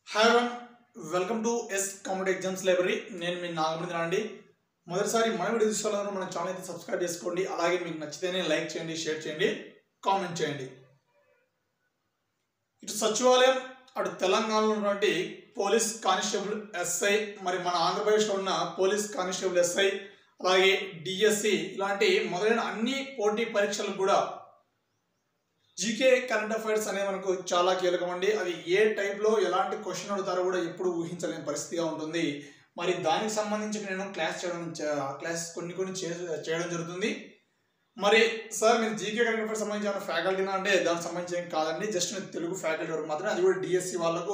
hi one welcome to S competitive exams library నేను మీ నాగమణి అండి మొదటిసారి మన వీడియో చూసుకోవాలన్నా మన ఛానల్ అయితే సబ్స్క్రైబ్ చేసుకోండి అలాగే మీకు నచ్చితేనే లైక్ చేయండి షేర్ చేయండి కామెంట్ చేయండి ఇటు సచివాలయం అటు తెలంగాణలో ఉన్నటువంటి పోలీస్ కానిస్టేబుల్ ఎస్ఐ మరి మన ఆంధ్రప్రదేశ్లో ఉన్న పోలీస్ కానిస్టేబుల్ ఎస్ఐ అలాగే డిఎస్సి ఇలాంటి మొదలైన అన్ని పోటీ పరీక్షలకు కూడా జీకే కరెంట్ అఫైర్స్ అనేవి మనకు చాలా కీలకం అండి అవి ఏ టైప్లో ఎలాంటి క్వశ్చన్ అడుగుతారో కూడా ఎప్పుడు ఊహించలేని పరిస్థితిగా ఉంటుంది మరి దానికి సంబంధించి నేను క్లాస్ చేయడం చ- క్లాస్ కొన్ని కొన్ని చే- చేయడం జరుగుతుంది మరి సార్ మీరు జీకే కరెంట్ అఫైర్స్ సంబంధించిన ఫ్యాకల్టీనా అంటే దానికి సంబంధించి ఏం కాదండి జస్ట్ నేను తెలుగు ఫ్యాకల్టీ వరకు మాత్రమే అది కూడా డిఎస్సి వాళ్ళకు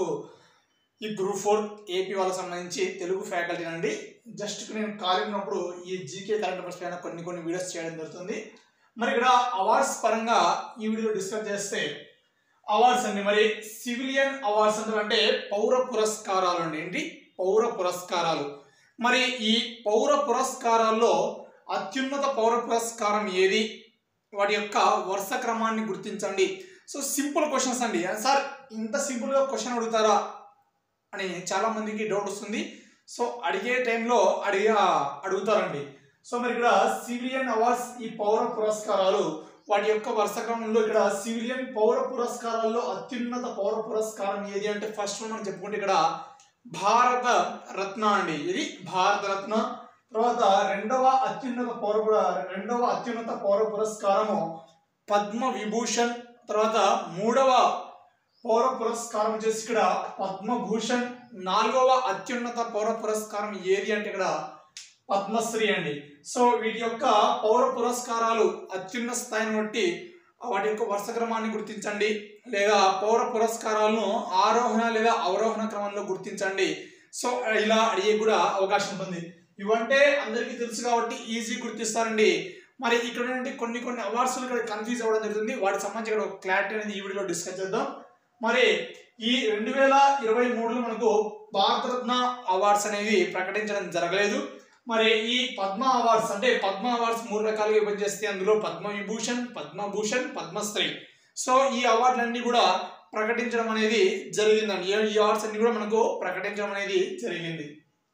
ఈ గ్రూప్ ఫోర్ ఏపీ వాళ్ళకి సంబంధించి తెలుగు ఫ్యాకల్టీ అండి జస్ట్ నేను ఖాళీ ఉన్నప్పుడు ఈ జీకే కరెంట్ అఫైర్స్ పైన కొన్ని కొన్ని వీడియోస్ చేయడం జరుగుతుంది మరి ఇక్కడ అవార్డ్స్ పరంగా ఈ వీడియో డిస్కస్ చేస్తే అవార్డ్స్ అండి మరి సివిలియన్ అవార్డ్స్ అంటే అంటే పౌర పురస్కారాలు అండి ఏంటి పౌర పురస్కారాలు మరి ఈ పౌర పురస్కారాల్లో అత్యున్నత పౌర పురస్కారం ఏది వాటి యొక్క వరుస క్రమాన్ని గుర్తించండి సో సింపుల్ క్వశ్చన్స్ అండి సార్ ఇంత సింపుల్గా క్వశ్చన్ అడుగుతారా అని చాలా మందికి డౌట్ వస్తుంది సో అడిగే టైంలో అడిగా అడుగుతారండి సో మరి ఇక్కడ సివిలియన్ అవార్డ్స్ ఈ పౌర పురస్కారాలు వాటి యొక్క వరుస క్రమంలో ఇక్కడ సివిలియన్ పౌర పురస్కారాల్లో అత్యున్నత పౌర పురస్కారం ఏది అంటే ఫస్ట్ మనం చెప్పుకుంటే ఇక్కడ భారత రత్న అండి ఇది భారత రత్న తర్వాత రెండవ అత్యున్నత పౌర పుర- రెండవ అత్యున్నత పౌర పురస్కారము పద్మ విభూషణ్ తర్వాత మూడవ పౌర పురస్కారం వచ్చేసి ఇక్కడ పద్మభూషణ్ నాలుగవ అత్యున్నత పౌర పురస్కారం ఏది అంటే ఇక్కడ పద్మశ్రీ అండి సో వీటి యొక్క పౌర పురస్కారాలు అత్యున్నత స్థాయిని బట్టి వాటి యొక్క వరుస క్రమాన్ని గుర్తించండి లేదా పౌర పురస్కారాలను ఆరోహణ లేదా అవరోహణ క్రమంలో గుర్తించండి సో ఇలా అడిగే కూడా అవకాశం ఉంటుంది ఇవంటే అందరికీ తెలుసు కాబట్టి ఈజీ గుర్తిస్తారండి మరి ఇక్కడ నుండి కొన్ని కొన్ని అవార్డ్స్ ఇక్కడ కన్ఫ్యూజ్ అవ్వడం జరుగుతుంది వాటికి సంబంధించి ఇక్కడ ఒక క్లారిటీ అనేది ఈ వీడియోలో డిస్కస్ చేద్దాం మరి ఈ రెండు వేల ఇరవై మూడులో మనకు భారతరత్న అవార్డ్స్ అనేది ప్రకటించడం జరగలేదు మరి ఈ పద్మ అవార్డ్స్ అంటే పద్మ అవార్డ్స్ మూడు రకాలుగా విభజన చేస్తే అందులో పద్మ విభూషణ్ పద్మభూషణ్ పద్మశ్రీ సో ఈ అవార్డులన్నీ కూడా ప్రకటించడం అనేది జరిగిందండి ఈ- ఈ అవార్డ్స్ అన్ని కూడా మనకు ప్రకటించడం అనేది జరిగింది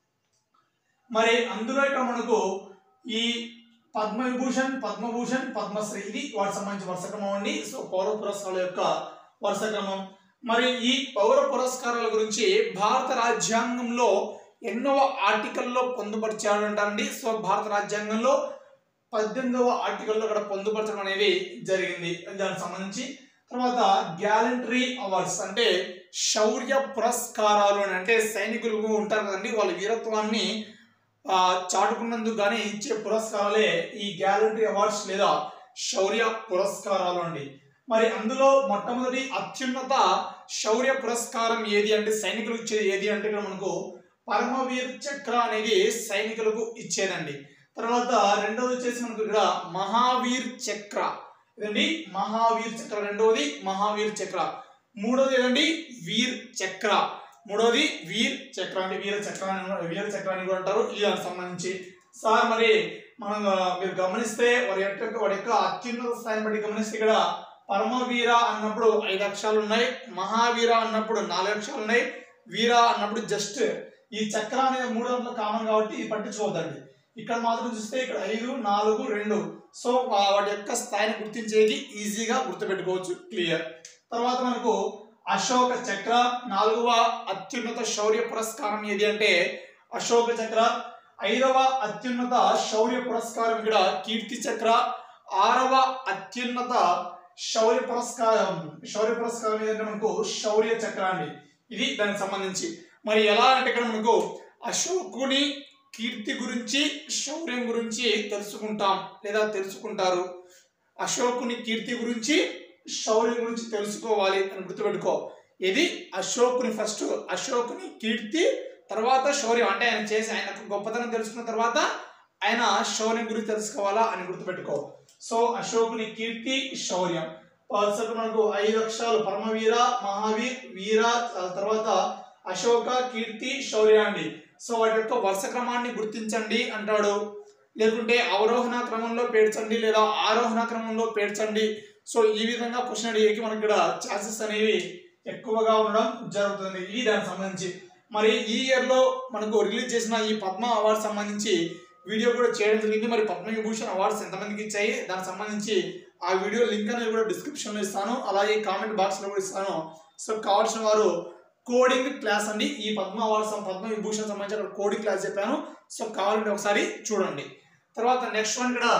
మరి అందులో ఇక్కడ మనకు ఈ పద్మ విభూషణ్ పద్మభూషణ్ పద్మశ్రీ ఇది వాటికి సంబంధించి వరుస క్రమం అండి సో పౌర పురస్కారాల యొక్క వరుస క్రమం మరి ఈ పౌర పురస్కారాల గురించి భారత రాజ్యాంగంలో ఎన్నవ ఆర్టికల్లో పొందుపరిచాడు అంటారండి సో భారత రాజ్యాంగంలో పద్దెనిమిదవ ఆర్టికల్లో ఇక్కడ పొందుపరచడం అనేది జరిగింది దానికి సంబంధించి తర్వాత గ్యాలంటరీ అవార్డ్స్ అంటే శౌర్య పురస్కారాలు అని అంటే సైనికులు ఉంటారు కదండి వాళ్ళ వీరత్వాన్ని ఆ, చాటుకున్నందుకు గానీ ఇచ్చే పురస్కారాలే ఈ గ్యాలంటరీ అవార్డ్స్ లేదా శౌర్య పురస్కారాలు అండి మరి అందులో మొట్టమొదటి అత్యున్నత శౌర్య పురస్కారం ఏది అంటే సైనికులకు ఇచ్చేది ఏది అంటే ఇక్కడ మనకు పరమవీర్ చక్ర అనేది సైనికులకు ఇచ్చేదండి తర్వాత రెండవది వచ్చేసి మనకు ఇక్కడ మహావీర్ చక్ర ఇదండి మహావీర్ చక్ర రెండవది మహావీర్ చక్ర మూడవది ఏదండి వీర్ చక్ర మూడవది వీర్ చక్ర అంటే వీర చక్ర అని వీర చక్ర అని కూడా అంటారు ఇది దానికి సంబంధించి సార్ మరి మనం ఆ, మీరు గమనిస్తే వారి యొక్క వాడి యొక్క అత్యున్నత స్థాయిని బట్టి గమనిస్తే ఇక్కడ పరమవీర అన్నప్పుడు ఐదు అక్షరాలు ఉన్నాయి మహావీర అన్నప్పుడు నాలుగు అక్షరాలు ఉన్నాయి వీర అన్నప్పుడు జస్ట్ ఈ చక్ర అనేది మూడు దాంట్లో కామన్ కాబట్టి ఇది పట్టించుకోవద్దండి ఇక్కడ మాత్రం చూస్తే ఇక్కడ ఐదు నాలుగు రెండు సో వా- వాటి యొక్క స్థాయిని గుర్తించేది ఈజీగా గుర్తుపెట్టుకోవచ్చు క్లియర్ తర్వాత మనకు అశోక చక్ర నాలుగవ అత్యున్నత శౌర్య పురస్కారం ఏది అంటే అశోక చక్ర ఐదవ అత్యున్నత శౌర్య పురస్కారం ఇక్కడ కీర్తి చక్ర ఆరవ అత్యున్నత శౌర్య పురస్కారం శౌర్య పురస్కారం ఏదంటే మనకు శౌర్య చక్ర అండి ఇది దానికి సంబంధించి మరి ఎలా అంటే ఇక్కడ మనకు అశోకుని కీర్తి గురించి శౌర్యం గురించి తెలుసుకుంటాం లేదా తెలుసుకుంటారు అశోకుని కీర్తి గురించి శౌర్యం గురించి తెలుసుకోవాలి అని గుర్తుపెట్టుకో ఇది అశోకుని ఫస్ట్ అశోకుని కీర్తి తర్వాత శౌర్యం అంటే ఆయన చేసి ఆయనకు గొప్పతనం తెలుసుకున్న తర్వాత ఆయన శౌర్యం గురించి తెలుసుకోవాలా అని గుర్తుపెట్టుకో సో అశోకుని కీర్తి శౌర్యం అసలు మనకు ఐదు అక్షరాలు పరమవీర మహావీర్ వీర ఆ తర్వాత అశోక కీర్తి శౌర్య అండి సో వాటి యొక్క వరుస క్రమాన్ని గుర్తించండి అంటాడు లేకుంటే అవరోహణ క్రమంలో పేర్చండి లేదా ఆరోహణ క్రమంలో పేర్చండి సో ఈ విధంగా క్వశ్చన్ అడిగేకి మనకి ఇక్కడ ఛాన్సెస్ అనేవి ఎక్కువగా ఉండడం జరుగుతుంది ఇది దానికి సంబంధించి మరి ఈ ఇయర్ లో మనకు రిలీజ్ చేసిన ఈ పద్మ అవార్డ్ సంబంధించి వీడియో కూడా చేయడం జరిగింది మరి పద్మవిభూషణ్ అవార్డ్స్ ఎంతమందికి ఇచ్చాయి దానికి సంబంధించి ఆ వీడియో లింక్ అనేది కూడా డిస్క్రిప్షన్ లో ఇస్తాను అలాగే కామెంట్ బాక్స్ లో కూడా ఇస్తాను సో కావాల్సిన వారు కోడింగ్ క్లాస్ అండి ఈ పద్మ అవార్డ్స్ పద్మ విభూషణ్ సంబంధించి అక్కడ కోడింగ్ క్లాస్ చెప్పాను సో కావాలంటే ఒకసారి చూడండి తర్వాత నెక్స్ట్ వన్ ఇక్కడ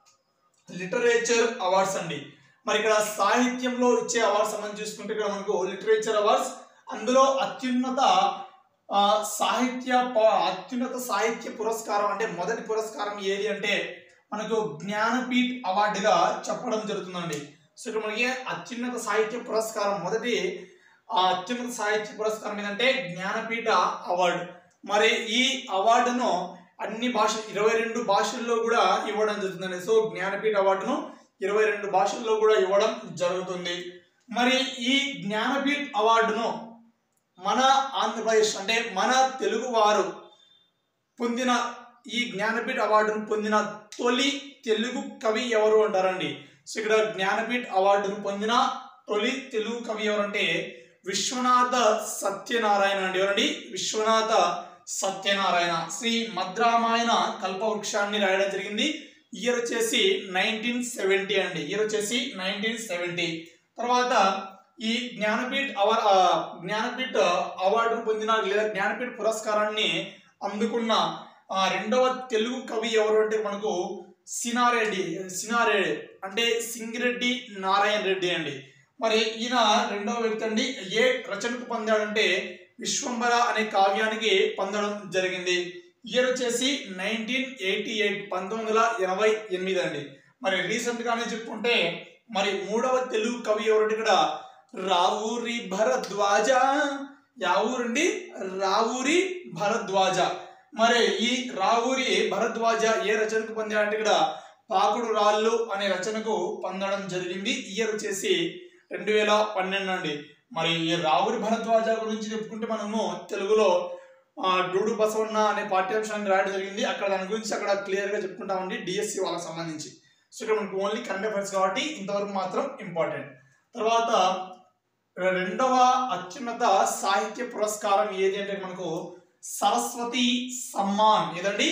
లిటరేచర్ అవార్డ్స్ అండి మరి ఇక్కడ సాహిత్యంలో ఇచ్చే అవార్డ్స్ సంబంధించి చూసుకుంటే ఇక్కడ మనకు లిటరేచర్ అవార్డ్స్ అందులో అత్యున్నత ఆ, సాహిత్య ప- అత్యున్నత సాహిత్య పురస్కారం అంటే మొదటి పురస్కారం ఏది అంటే మనకు జ్ఞానపీఠ్ అవార్డుగా చెప్పడం జరుగుతుందండి సో ఇక్కడ మనకి అత్యున్నత సాహిత్య పురస్కారం మొదటి ఆ అత్యున్నత సాహిత్య పురస్కారం ఏంటంటే జ్ఞానపీఠ అవార్డు మరి ఈ అవార్డును అన్ని భాష ఇరవై రెండు భాషల్లో కూడా ఇవ్వడం జరుగుతుందండి సో జ్ఞానపీఠ అవార్డును ఇరవై రెండు భాషల్లో కూడా ఇవ్వడం జరుగుతుంది మరి ఈ జ్ఞానపీఠ్ అవార్డును మన ఆంధ్రప్రదేశ్ అంటే మన తెలుగు వారు పొందిన ఈ జ్ఞానపీఠ అవార్డును పొందిన తొలి తెలుగు కవి ఎవరు అంటారండి సో ఇక్కడ జ్ఞానపీఠ అవార్డును పొందిన తొలి తెలుగు కవి ఎవరంటే విశ్వనాథ సత్యనారాయణ అండి ఎవరండి విశ్వనాథ సత్యనారాయణ శ్రీ మద్రామాయణ కల్పవృక్షాన్ని రాయడం జరిగింది ఇయర్ వచ్చేసి నైన్టీన్ సెవెంటీ అండి ఇయర్ వచ్చేసి నైన్టీన్ సెవెంటీ తర్వాత ఈ జ్ఞానపీఠ్ అవర్ ఆ, జ్ఞానపీఠ్ అవార్డును పొందిన లేదా జ్ఞానపీఠ్ పురస్కారాన్ని అందుకున్న ఆ, రెండవ తెలుగు కవి ఎవరు అంటే మనకు సినారెడ్డి సినారెడ్డి అంటే సింగిరెడ్డి నారాయణ రెడ్డి అండి మరి ఈయన రెండవ వ్యక్తి అండి ఏ రచనకు పొందాడంటే విశ్వంబర అనే కావ్యానికి పొందడం జరిగింది ఇయర్ వచ్చేసి నైన్టీన్ ఎయిటీ ఎయిట్ పంతొమ్మిది వందల ఎనభై ఎనిమిది అండి మరి రీసెంట్ గానే చెప్పుకుంటే మరి మూడవ తెలుగు కవి ఎవరంటే ఇక్కడ రావూరి భరద్వాజ యావూరండి రావూరి భరద్వాజ మరి ఈ రావూరి భరద్వాజ ఏ రచనకు పొందాడంటే ఇక్కడ పాకుడు రాళ్ళు అనే రచనకు పొందడం జరిగింది ఇయర్ వచ్చేసి రెండు వేల పన్నెండు అండి మరి ఈ రావురి భరద్వాజ గురించి చెప్పుకుంటే మనము తెలుగులో ఆ, డూడు బసవన్న అనే పాఠ్యాంశాన్ని రాయడం జరిగింది అక్కడ దాని గురించి అక్కడ క్లియర్ గా చెప్పుకుంటామండి డిఎస్సి వాళ్ళకి సంబంధించి సో ఇక్కడ మనకు ఓన్లీ కరెంట్ అఫైర్స్ కాబట్టి ఇంతవరకు మాత్రం ఇంపార్టెంట్ తర్వాత రెండవ అత్యున్నత సాహిత్య పురస్కారం ఏది అంటే మనకు సరస్వతి సమ్మాన్ ఏదండి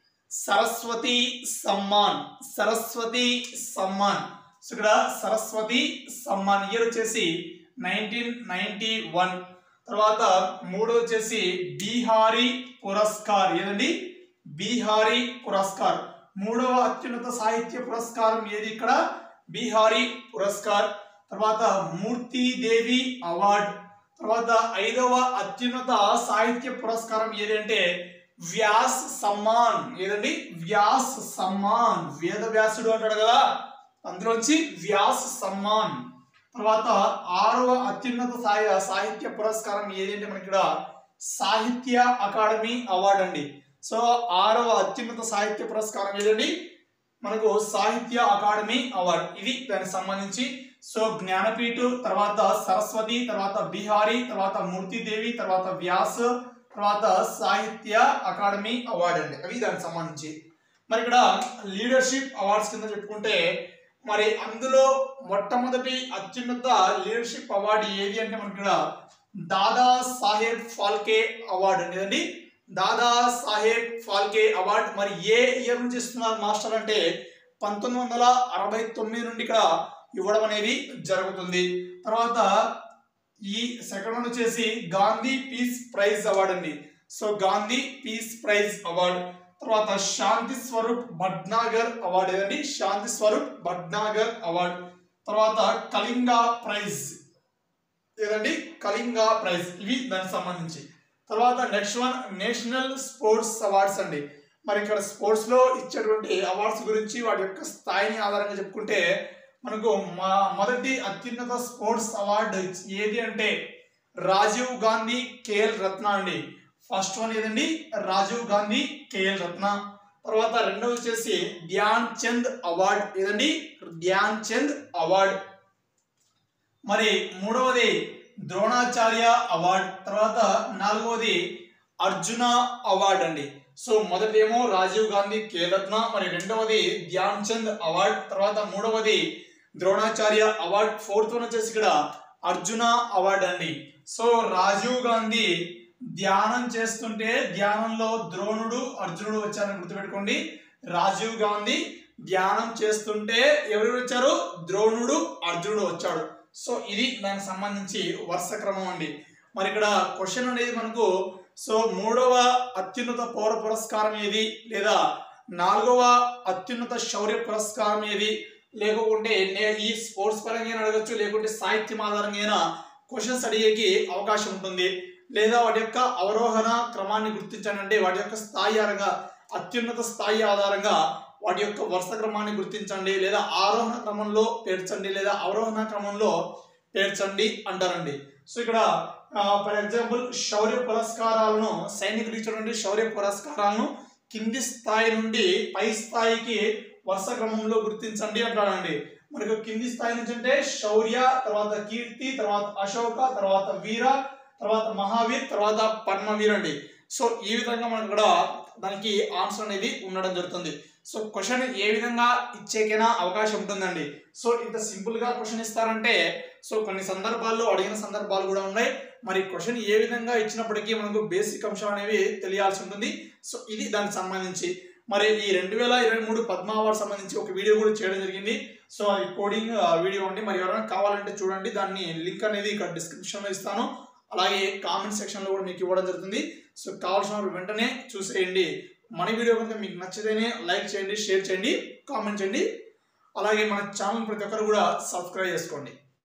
సరస్వతి సమ్మాన్ సరస్వతి సమ్మాన్ సో ఇక్కడ సరస్వతి సమ్మాన్ ఇయర్ వచ్చేసి నైన్టీన్ నైన్టీ వన్ తర్వాత మూడో వచ్చేసి బీహారీ పురస్కార్ ఏదండి బీహారీ పురస్కార్ మూడవ అత్యున్నత సాహిత్య పురస్కారం ఏది ఇక్కడ బీహారీ పురస్కార్ తర్వాత మూర్తిదేవి అవార్డ్ తర్వాత ఐదవ అత్యున్నత సాహిత్య పురస్కారం ఏదంటే వ్యాస్ సమ్మాన్ ఏదండి వ్యాస్ సమ్మాన్ వేద వ్యాసుడు అంటాడు కదా అందులోంచి వ్యాస్ సమ్మాన్ తర్వాత ఆరవ అత్యున్నత సాహి సాహిత్య పురస్కారం ఏదంటే మనకి ఇక్కడ సాహిత్య అకాడమీ అవార్డు అండి సో ఆరవ అత్యున్నత సాహిత్య పురస్కారం ఏదండి మనకు సాహిత్య అకాడమీ అవార్డు ఇది దానికి సంబంధించి సో జ్ఞానపీఠ తర్వాత సరస్వతి తర్వాత బిహారీ తర్వాత మూర్తిదేవి తర్వాత వ్యాస్ తర్వాత సాహిత్య అకాడమీ అవార్డు అండి అవి దానికి సంబంధించి మరి ఇక్కడ లీడర్షిప్ అవార్డ్స్ కింద చెప్పుకుంటే మరి అందులో మొట్టమొదటి అత్యున్నత లీడర్షిప్ అవార్డు ఏది అంటే మనకి ఇక్కడ దాదా సాహెబ్ ఫాల్కే అవార్డు అండి ఏదండి దాదా సాహెబ్ ఫాల్కే అవార్డు మరి ఏ ఇయర్ నుంచి ఇస్తున్నారు మాస్టర్ అంటే పంతొమ్మిది వందల అరవై తొమ్మిది నుండి ఇక్కడ ఇవ్వడం అనేది జరుగుతుంది తర్వాత ఈ సెకండ్ వన్ వచ్చేసి గాంధీ పీస్ ప్రైజ్ అవార్డు అండి so Gandhi peace prize award తర్వాత శాంతి స్వరూప్ భట్నాగర్ అవార్డు ఏదండి శాంతి స్వరూప్ భట్నాగర్ అవార్డు తర్వాత కళింగ ప్రైజ్ ఏదండి కళింగ ప్రైజ్ ఇవి దానికి సంబంధించి తర్వాత next one national sports awards అండి మరి ఇక్కడ స్పోర్ట్స్ లో ఇచ్చేటువంటి అవార్డ్స్ గురించి వాటి యొక్క స్థాయిని ఆధారంగా చెప్పుకుంటే మనకు మా- మొదటి అత్యున్నత స్పోర్ట్స్ అవార్డు ఏది అంటే రాజీవ్ గాంధీ కేఎల్ రత్న అండి ఫస్ట్ వన్ ఏదండి రాజీవ్ గాంధీ కేఎల్ రత్న తర్వాత రెండవది వచ్చేసి ధ్యాన్ చంద్ అవార్డ్ ఏదండి ధ్యాన్ చంద్ అవార్డ్ మరి మూడవది ద్రోణాచార్య అవార్డ్ తర్వాత నాలుగవది అర్జున అవార్డ్ అండి సో మొదటేమో రాజీవ్ గాంధీ కేరత్న మరి రెండవది ధ్యాన్ చంద్ అవార్డ్ తర్వాత మూడవది ద్రోణాచార్య అవార్డ్ ఫోర్త్ వన్ వచ్చేసి ఇక్కడ అర్జున అవార్డు అండి సో రాజీవ్ గాంధీ ధ్యానం చేస్తుంటే ధ్యానంలో ద్రోణుడు అర్జునుడు వచ్చారని గుర్తుపెట్టుకోండి రాజీవ్ గాంధీ ధ్యానం చేస్తుంటే ఎవరు వచ్చారు ద్రోణుడు అర్జునుడు వచ్చాడు సో ఇది దానికి సంబంధించి వరుస క్రమం అండి మరి ఇక్కడ క్వశ్చన్ అనేది మనకు సో మూడవ అత్యున్నత పౌర పురస్కారం ఏది లేదా నాలుగవ అత్యున్నత శౌర్య పురస్కారం ఏది లేకుంటే నే- ఈ స్పోర్ట్స్ పరంగా అయినా అడగచ్చు లేకుంటే సాహిత్యం ఆధారంగా అయినా క్వశ్చన్స్ అడిగేకి అవకాశం ఉంటుంది లేదా వాటి యొక్క అవరోహణ క్రమాన్ని గుర్తించండి అంటే వాటి యొక్క స్థాయి ఆధారంగా అత్యున్నత స్థాయి ఆధారంగా వాటి యొక్క వరుస క్రమాన్ని గుర్తించండి లేదా ఆరోహణ క్రమంలో పేర్చండి లేదా అవరోహణ క్రమంలో పేర్చండి అంటారండి సో ఇక్కడ ఫర్ ఎగ్జాంపుల్ శౌర్య పురస్కారాలను సైనికులు ఇచ్చినటువంటి శౌర్య పురస్కారాలను కింది స్థాయి నుండి పై స్థాయికి వరుస క్రమంలో గుర్తించండి అంటారండి మనకు కింది స్థాయి నుంచి అంటే శౌర్య తర్వాత కీర్తి తర్వాత అశోక తర్వాత వీర తర్వాత మహావీర్ తర్వాత పద్మవీర్ అండి సో ఈ విధంగా మనకు ఇక్కడ దానికి ఆన్సర్ అనేది ఉండడం జరుగుతుంది సో క్వశ్చన్ ఏ విధంగా ఇచ్చేకైనా అవకాశం ఉంటుందండి సో ఇంత సింపుల్ గా క్వశ్చన్ ఇస్తారంటే సో కొన్ని సందర్భాల్లో అడిగిన సందర్భాలు కూడా ఉన్నాయి మరి క్వశ్చన్ ఏ విధంగా ఇచ్చినప్పటికీ మనకు బేసిక్ అంశాలు అనేవి తెలియాల్సి ఉంటుంది సో ఇది దానికి సంబంధించి మరి ఈ రెండు వేల ఇరవై మూడు పద్మ అవార్డు సంబంధించి ఒక వీడియో కూడా చేయడం జరిగింది సో అది కోడింగ్ వీడియో అండి మరి ఎవరైనా కావాలంటే చూడండి దాన్ని లింక్ అనేది ఇక్కడ description లో ఇస్తాను అలాగే కామెంట్ సెక్షన్లో కూడా మీకు ఇవ్వడం జరుగుతుంది సో కావాల్సిన వారు వెంటనే చూసేయండి మన వీడియో కనుక మీకు నచ్చితేనే లైక్ చేయండి షేర్ చేయండి కామెంట్ చేయండి అలాగే మన ఛానల్ ప్రతి ఒక్కరు కూడా సబ్స్క్రైబ్ చేసుకోండి